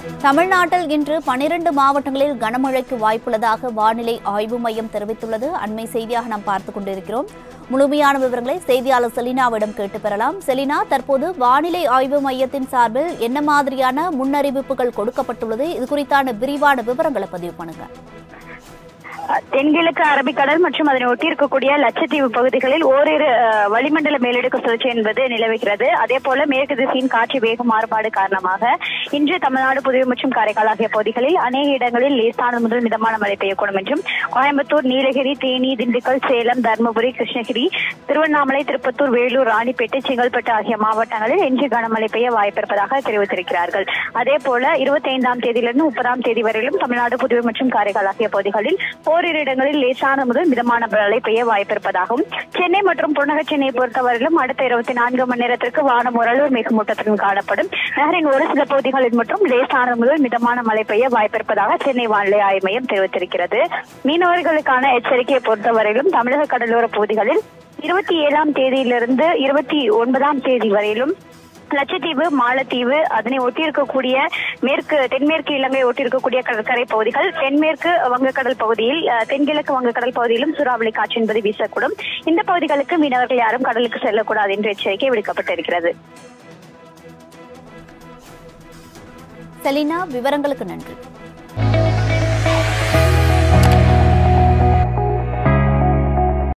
தமிழ்நாட்டில் இன்று பனிரெண்டு மாவட்டங்களில் கனமழைக்கு வாய்ப்புள்ளதாக வானிலை ஆய்வு மையம் தெரிவித்துள்ளது அண்மை செய்தியாக நாம் பார்த்துக் கொண்டிருக்கிறோம் முழுமையான விவரங்களை செய்தியாளர் செலினாவிடம் கேட்டு பெறலாம் செலினா தற்போது வானிலை ஆய்வு மையத்தின் சார்பில் என்ன மாதிரியான முன்னறிவிப்புகள் கொடுக்கப்பட்டுள்ளது இது குறித்தான விரிவான விவரங்களை பதிவு பண்ணுங்க தென்கிழக்கு அரபிக்கடல் மற்றும் அதனை ஒட்டி இருக்கக்கூடிய லட்சத்தீவு பகுதிகளில் ஓரிரு அஹ், வளிமண்டல மேலடுக்கு சுழற்சி என்பது நிலவுகிறது அதே போல மேற்கு திசையின் காற்று வேக மாறுபாடு காரணமாக இன்று தமிழ்நாடு புதுவை மற்றும் காரைக்கால் ஆகிய பகுதிகளில் அநேக இடங்களில் லேசான முதல் மிதமான மழை பெய்யக்கூடும் என்றும் கோயம்புத்தூர் நீலகிரி தேனி திண்டுக்கல் சேலம் தருமபுரி கிருஷ்ணகிரி திருவண்ணாமலை திருப்பத்தூர் வேலூர் ராணிப்பேட்டை செங்கல்பட்டு ஆகிய மாவட்டங்களில் இன்று கனமழை பெய்ய வாய்ப்பிருப்பதாக தெரிவித்திருக்கிறார்கள் அதே போல இருபத்தி ஐந்தாம் தேதியிலிருந்து முப்பதாம் தேதி வரையிலும் தமிழ்நாடு புதுவை மற்றும் காரைக்கால் ஆகிய பகுதிகளில் ஓரிரு இடங்களில் லேசான முதல் மிதமான மழை பெய்ய வாய்ப்பிருப்பதாகவும் சென்னை மற்றும் புறநகர் சென்னையை பொறுத்தவரையிலும் அடுத்த இருபத்தி நான்கு மணி நேரத்திற்கு வானம் ஓரளவு மேகமூட்டத்துடன் காணப்படும் நகரின் ஒரு சில பகுதிகளில் மட்டும் லேசான முதல் மிதமான மழை பெய்ய வாய்ப்பிருப்பதாக சென்னை வானிலை ஆய்வு மையம் தெரிவித்திருக்கிறது மீனவர்களுக்கான எச்சரிக்கையை பொறுத்தவரையிலும் தமிழக கடலோர பகுதிகளில் இருபத்தி ஏழாம் தேதியிலிருந்து இருபத்தி ஒன்பதாம் தேதி வரையிலும் லட்சத்தீவு மாலத்தீவு அதனை ஒட்டியிருக்கக்கூடிய மேற்கு தென்மேற்கு இலங்கை ஒட்டியிருக்கக்கூடிய கடற்கரை பகுதிகள் தென்மேற்கு வங்கக்கடல் பகுதியில் அஹ், தென்கிழக்கு வங்கக்கடல் பகுதியிலும் சூறாவளி காற்று என்பது வீசக்கூடும் இந்த பகுதிகளுக்கு மீனவர்கள் யாரும் கடலுக்கு செல்லக்கூடாது என்று எச்சரிக்கை விடுக்கப்பட்டிருக்கிறது செலினா விவரங்களுக்கு நன்றி